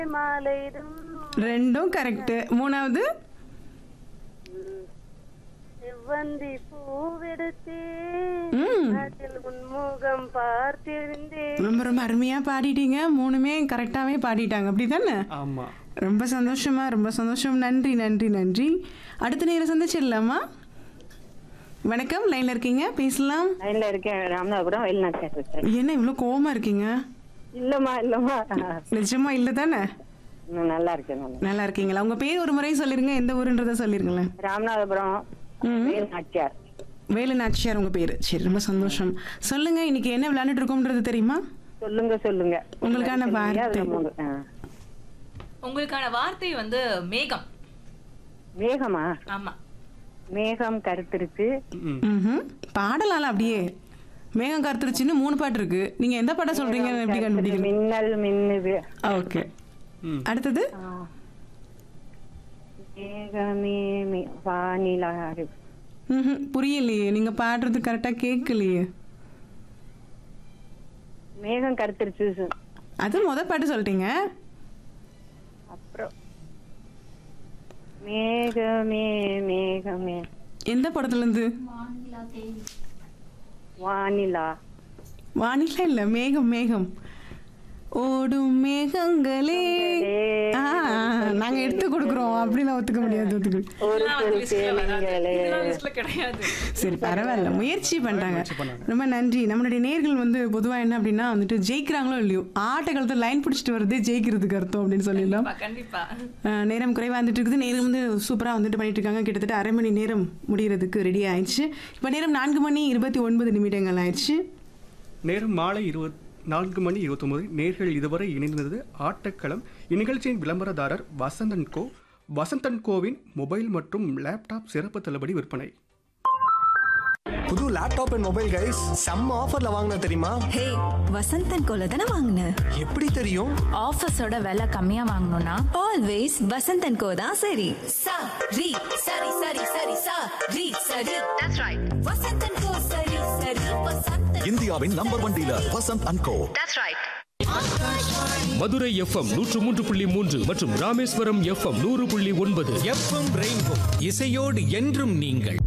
மாலையிடும் ரெண்டும் கரெக்ட் மூணாவது செவ்வந்தி பூவெடுத்தே ம். அதில் உன்முகம் பார்த்திருந்தேன் ரொம்ப ரொம்ப அருமையா பாடிட்டீங்க மூணுமே கரெக்டாவே பாடிட்டாங்க அப்படிதானே ஆமா ரொம்ப சந்தோஷமா ரொம்ப சந்தோஷம் நன்றி நன்றி நன்றி அடுத்த நேரம் சந்திச்சிடலாமா வணக்கம் லைன்ல இருக்கீங்க பேசலாம் லைன்ல இருக்கேன் ராமநாதபுரம் வெளிநாட்டு இருக்கேன் என்ன இவ்வளோ கோவமா இருக்கீங்க இல்லம்மா இல்லம்மா நிஜமா இல்லை தானே நான் நல்லா இருக்கேன் நல்லா நல்லா இருக்கீங்களா உங்க பேர் ஒரு முறை சொல்லிருங்க எந்த ஊருன்றதை சொல்லிருங்களேன் ராமநாதபுரம் ம். நாச்சியார் வேலு நாச்சியார் உங்க பேரு சரி ரொம்ப சந்தோஷம் சொல்லுங்க இன்னைக்கு என்ன விளையாண்டுட்டு இருக்கோம்ன்றது தெரியுமா சொல்லுங்க சொல்லுங்க உங்களுக்கான அதுல வார்த்தை மூணு. ஆ. உங்களுக்கான வார்த்தை வந்து மேகம் மேகமா ஆமா மேகம் கருத்திருக்கு ம்ஹும். பாடலாம்ல அப்படியே மேகம் கருத்துருச்சுன்னு மூணு பாட்டு இருக்கு நீங்க எந்த பாட்டை சொல்றீங்க எப்படி கண்டுபிடிக்கணும் மின்னல் மின்னுது ஓகே ம். அடுத்தது ஆ. மேகமே மே- வானிலா இருக்கு. ம்ஹும். புரியலையே நீங்க பாடுறது கரெக்டா கேட்கலையே மேகம் கருத்திருச்சு சு- அது முத பாட்டு சொல்லிட்டீங்க அப்புறம் மேகமே மேகமே எந்த படத்துல இருந்து வானிலா வானிலை இல்ல மேகம் மேகம் ஓடும் மேகங்களே ஆ, நாங்க எடுத்து கொடுக்குறோம் அப்படிலாம் ஒத்துக்க முடியாது ஒத்துக்க ஒரு இதெல்லாம் சொல் வந்து listல வராது. கேளுங்களே இதெல்லாம் listல கிடையாது சரி பரவாயில்ல முயற்சி பண்றாங்க பண்ணாங்க. ரொம்ப நன்றி நம்மளுடைய நேர்கள் வந்து பொதுவா என்ன அப்படின்னா வந்துட்டு ஜெயிக்கிறாங்களோ இல்லையோ ஆட்ட காலத்துல லைன் பிடிச்சிட்டு வருது ஜெயிக்கிறதுக்கு அர்த்தம் அப்படின்னு சொல்லிடலாம் கண்டிப்பா, கண்டிப்பா அஹ், நேரம் குறைவா வந்துட்டு இருக்குது நேரம் வந்து சூப்பரா வந்துட்டு பண்ணிட்டு இருக்காங்க கிட்டத்தட்ட அரை மணி நேரம் முடியறதுக்கு ரெடி ஆயிடுச்சு இப்போ நேரம் நான்கு மணி இருபத்தி ஒன்பது நிமிடங்கள் ஆயிடுச்சு நேரம் மாலை இருபத் நான்கு மணி இருபத்தொன்பது நேர்கள் இதுவரை இணைந்தது ஆட்டக்களம் இந்நிகழ்ச்சியின் விளம்பரதாரர் வசந்தன் கோ வசந்தன் கோவின் மொபைல் மற்றும் லேப்டாப் சிறப்பு தள்ளுபடி விற்பனை புது லேப்டாப் அண்ட் மொபைல் கைஸ் செம்ம ஆஃபர்ல வாங்கின தெரியுமா ஹே வசந்தன் கோல தானே வாங்கின எப்படி தெரியும் ஆஃபீஸோட விலை கம்மியா வாங்கணும்னா ஆல்வேஸ் வசந்தன் கோ தான் சரி சா ரி சரி சரி சரி சா ரி சரி தட்ஸ் ரைட் வசந்தன் கோ சரி சரி வசந்தன் இந்தியாவின் number one dealer Vasanth and co that's right Madurai FM நூற்று மூன்று புள்ளி மூன்று மற்றும் ராமேஸ்வரம் எஃப்எம் நூறு புள்ளி ஒன்பது எஃப்எம் ரெயின்போ இசையோடு என்றும் நீங்கள்